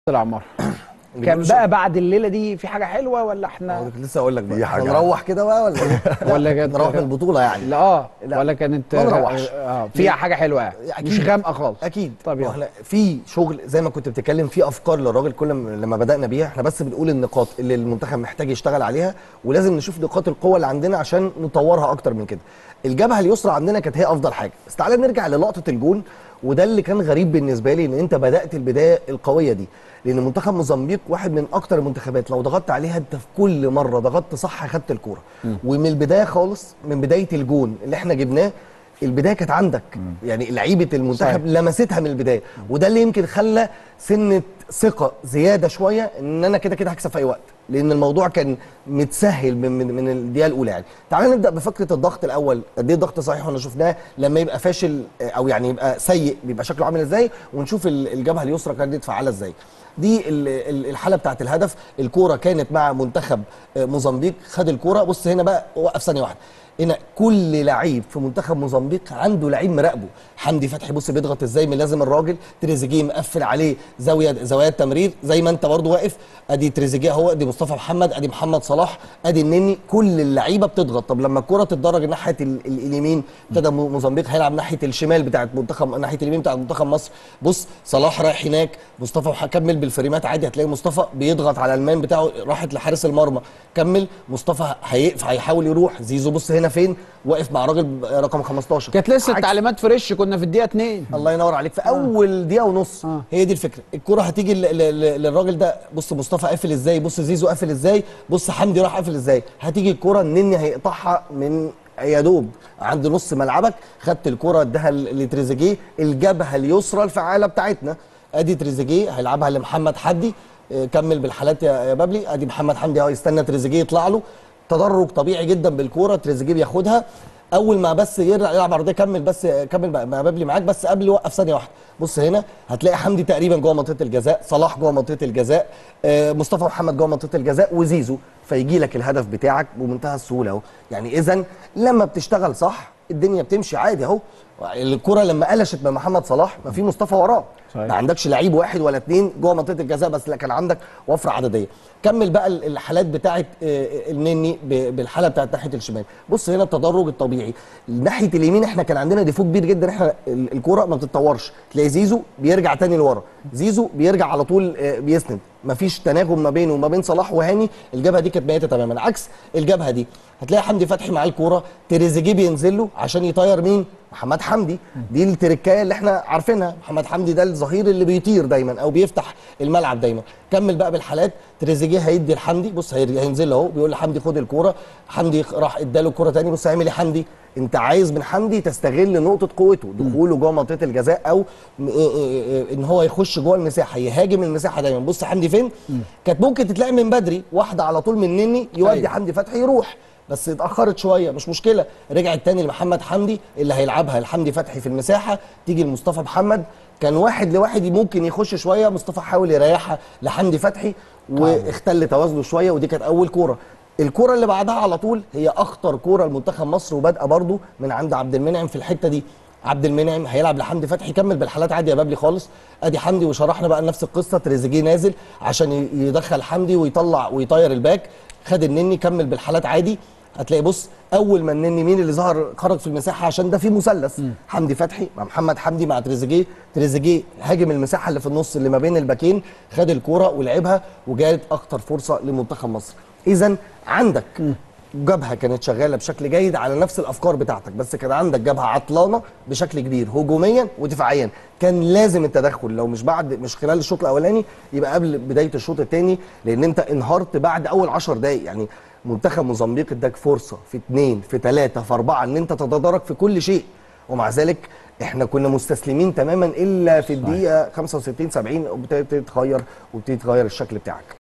العمار اللي كان بيقولوا بقى بعد الليله دي في حاجه حلوه ولا احنا كنت لسه اقول لك دي بقى حاجة. نروح كده بقى ولا إيه؟ ولا كانت- نروح من البطوله يعني لا اه لا. ولا كانت ما نروحش. اه فيها حاجه حلوه يعني أكيد. مش غامقه خالص اكيد طب يلا. احنا في شغل زي ما كنت بتتكلم في افكار للراجل كل ما- لما بدانا بيها احنا بس بنقول النقاط اللي المنتخب محتاج يشتغل عليها ولازم نشوف نقاط القوه اللي عندنا عشان نطورها اكتر من كده الجبهه اليسرى عندنا كانت هي افضل حاجه بس تعالى نرجع للقطه الجون وده اللي كان غريب بالنسبه لي ان انت بدات البدايه القويه دي لان منتخب موزمبيق واحد من اكتر المنتخبات لو ضغطت عليها انت في كل مره ضغطت صح خدت الكوره ومن البدايه خالص من بدايه الجون اللي احنا جبناه البدايه كانت عندك يعني لعيبه المنتخب صحيح. لمستها من البدايه وده اللي يمكن خلى سنه ثقه زياده شويه ان انا كده كده هكسب في اي وقت لان الموضوع كان متسهل من من, من الدقيقه الاولى يعني تعال نبدا بفكره الضغط الاول قد ايه الضغط صحيح واحنا شفناه لما يبقى فاشل او يعني يبقى سيء بيبقى شكله عامل ازاي ونشوف ال- الجبهه اليسرى كانت فعاله ازاي دي ال- ال- الحاله بتاعت الهدف الكوره كانت مع منتخب آه، موزمبيق خد الكوره بص هنا بقى وقف ثانيه واحده هنا كل لعيب في منتخب موزمبيق عنده لعيب مراقبه حمدي فتحي بص بيضغط ازاي ملازم الراجل تريزيجيه مقفل عليه زاويه زوايا تمرير زي ما انت برضو واقف ادي تريزيجيه اهو ادي مصطفى محمد ادي محمد صلاح ادي النني كل اللعيبه بتضغط طب لما الكره تتدرج ناحيه ال- ال- اليمين ابتدى مو- موزمبيق هيلعب ناحيه الشمال بتاعت منتخب ناحيه اليمين بتاعت منتخب مصر بص صلاح رايح هناك مصطفى وح- كمل بالفريمات عادي هتلاقي مصطفى بيضغط على المان بتاعه راحت لحارس المرمى كمل مصطفى هيقف هيحاول يروح زيزو بص هنا فين واقف مع راجل رقم 15 كانت لسه عكس- التعليمات فريش كنا في الدقيقه 2 الله ينور عليك في اول دقيقه ونص آه. هي دي الفكره الكره هتيجي ل- ل- ل- للراجل ده بص مصطفى قافل ازاي بص زيزو قافل ازاي بص حمدي راح قافل ازاي هتيجي الكره النني هيقطعها من يا دوب عند نص ملعبك خدت الكره اداها ل- لتريزيجيه الجبهه اليسرى الفعاله بتاعتنا ادي تريزيجيه هيلعبها لمحمد حدي آه، كمل بالحالات يا يا بابلي ادي محمد حمدي اهو يستنى تريزيجيه يطلع له تدرج طبيعي جدا بالكوره تريزيجيه بياخدها اول ما بس يرجع يلعب عرضيه كمل بس كمل بقى مع بابلي معاك بس قبل وقف ثانيه واحده بص هنا هتلاقي حمدي تقريبا جوه منطقه الجزاء صلاح جوه منطقه الجزاء آه، مصطفى محمد جوه منطقه الجزاء وزيزو فيجي لك الهدف بتاعك بمنتهى السهوله اهو يعني اذا لما بتشتغل صح الدنيا بتمشي عادي اهو الكره لما قلشت من محمد صلاح ما في مصطفى وراه صحيح. ما عندكش لعيب واحد ولا اتنين جوه منطقه الجزاء بس لا كان عندك وفره عدديه كمل بقى ال- الحالات بتاعه آه، النني ب- بالحاله بتاعه ناحيه الشمال بص هنا التدرج الطبيعي ناحيه اليمين احنا كان عندنا ديفو كبير جدا احنا ال- الكره ما بتتطورش تلاقي زيزو بيرجع تاني لورا زيزو بيرجع على طول آه، بيسند مفيش تناغم ما بينه وما بين صلاح وهاني الجبهه دي كانت ميته تماما عكس الجبهه دي هتلاقي حمدي فتحي معاه الكوره تريزيجيه بينزل له عشان يطير مين محمد حمدي دي التركايه اللي احنا عارفينها محمد حمدي ده الظهير اللي بيطير دايما او بيفتح الملعب دايما كمل بقى بالحالات تريزيجيه هيدي لحمدي بص هي- هينزل اهو بيقول لحمدي خد الكوره حمدي راح اداله الكوره تاني بص هيعمل ايه حمدي انت عايز من حمدي تستغل نقطه قوته دخوله جوه منطقه الجزاء او م- إيه- إيه- إيه- ان هو يخش جوه المساحه يهاجم المساحه دايما بص حمدي فين كانت ممكن تتلاقي من بدري واحده على طول من نني يودي أيوة. حمدي فتحي يروح بس اتاخرت شويه مش مشكله رجعت تاني لمحمد حمدي اللي هيلعبها لحمدي فتحي في المساحه تيجي لمصطفى محمد كان واحد لواحد ممكن يخش شويه مصطفى حاول يريحها لحمدي فتحي واختل توازنه شويه ودي كانت اول كوره الكوره اللي بعدها على طول هي اخطر كوره لمنتخب مصر وبادئه برضو من عند عبد المنعم في الحته دي عبد المنعم هيلعب لحمدي فتحي كمل بالحالات عادي يا بابلي خالص ادي حمدي وشرحنا بقى نفس القصه تريزيجيه نازل عشان ي- يدخل حمدي ويطلع ويطير الباك خد النني كمل بالحالات عادي هتلاقي بص اول ما النني مين اللي ظهر خرج في المساحه عشان ده في مثلث حمدي فتحي مع محمد حمدي مع تريزيجيه تريزيجيه هاجم المساحه اللي في النص اللي ما بين الباكين خد الكوره ولعبها وجات اكتر فرصه لمنتخب مصر اذا عندك جبهه كانت شغاله بشكل جيد على نفس الافكار بتاعتك بس كان عندك جبهه عطلانه بشكل كبير هجوميا ودفاعيا كان لازم التدخل لو مش بعد مش خلال الشوط الاولاني يبقى قبل بدايه الشوط الثاني لان انت انهارت بعد اول 10 دقائق يعني منتخب موزمبيق اداك فرصه في اثنين في ثلاثه في اربعه ان انت تتدارك في كل شيء ومع ذلك احنا كنا مستسلمين تماما الا في الدقيقه 65 70 وبتبتدي تتغير وبتبتدي تغير الشكل بتاعك